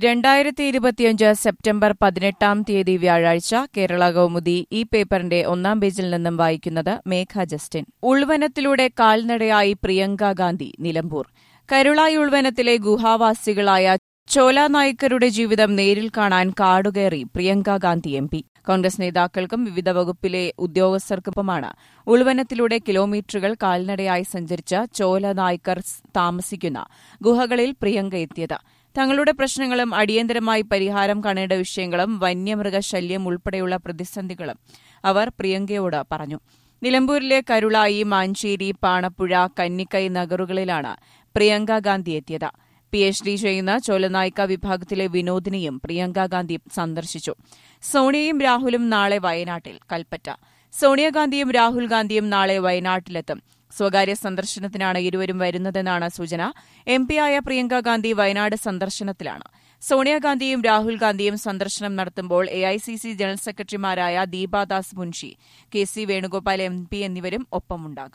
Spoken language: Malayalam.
രണ്ടായിരത്തി ഇരുപത്തിയഞ്ച് സെപ്റ്റംബർ പതിനെട്ടാം തീയതി വ്യാഴാഴ്ച കേരള കൗമുദി ഈ പേപ്പറിന്റെ ഒന്നാം പേജിൽ നിന്നും വായിക്കുന്നത് മേഘ ജസ്റ്റിൻ ഉൾവനത്തിലൂടെ കാൽനടയായി പ്രിയങ്ക ഗാന്ധി നിലമ്പൂർ കരുളായി ഉൾവനത്തിലെ ഗുഹാവാസികളായ ചോല നായ്ക്കരുടെ ജീവിതം നേരിൽ കാണാൻ കാടുകയറി പ്രിയങ്ക ഗാന്ധി എം പി കോൺഗ്രസ് നേതാക്കൾക്കും വിവിധ വകുപ്പിലെ ഉദ്യോഗസ്ഥർക്കൊപ്പമാണ് ഉൾവനത്തിലൂടെ കിലോമീറ്ററുകൾ കാൽനടയായി സഞ്ചരിച്ച ചോല നായ്ക്കർ താമസിക്കുന്ന ഗുഹകളിൽ പ്രിയങ്ക എത്തിയത് തങ്ങളുടെ പ്രശ്നങ്ങളും അടിയന്തരമായി പരിഹാരം കാണേണ്ട വിഷയങ്ങളും വന്യമൃഗശല്യം ഉൾപ്പെടെയുള്ള പ്രതിസന്ധികളും അവർ പ്രിയങ്കയോട് പറഞ്ഞു നിലമ്പൂരിലെ കരുളായി മാഞ്ചേരി പാണപ്പുഴ കന്നിക്കൈ നഗറുകളിലാണ് പ്രിയങ്ക ഗാന്ധി എത്തിയത് പി എച്ച് ഡി ചെയ്യുന്ന ചോലനായിക്ക വിഭാഗത്തിലെ വിനോദിനെയും പ്രിയങ്ക ഗാന്ധി സന്ദർശിച്ചു സോണിയയും രാഹുലും നാളെ വയനാട്ടിൽ കൽപ്പറ്റ സോണിയാഗാന്ധിയും രാഹുൽ ഗാന്ധിയും നാളെ വയനാട്ടിലെത്തും സ്വകാര്യ സന്ദർശനത്തിനാണ് ഇരുവരും വരുന്നതെന്നാണ് സൂചന എം പിയായ പ്രിയങ്ക ഗാന്ധി വയനാട് സന്ദർശനത്തിലാണ് സോണിയാഗാന്ധിയും രാഹുൽ ഗാന്ധിയും സന്ദർശനം നടത്തുമ്പോൾ എഐസിസി ജനറൽ സെക്രട്ടറിമാരായ Deepa Das Munshi K C Venugopal M P എന്നിവരും ഒപ്പമുണ്ടാകും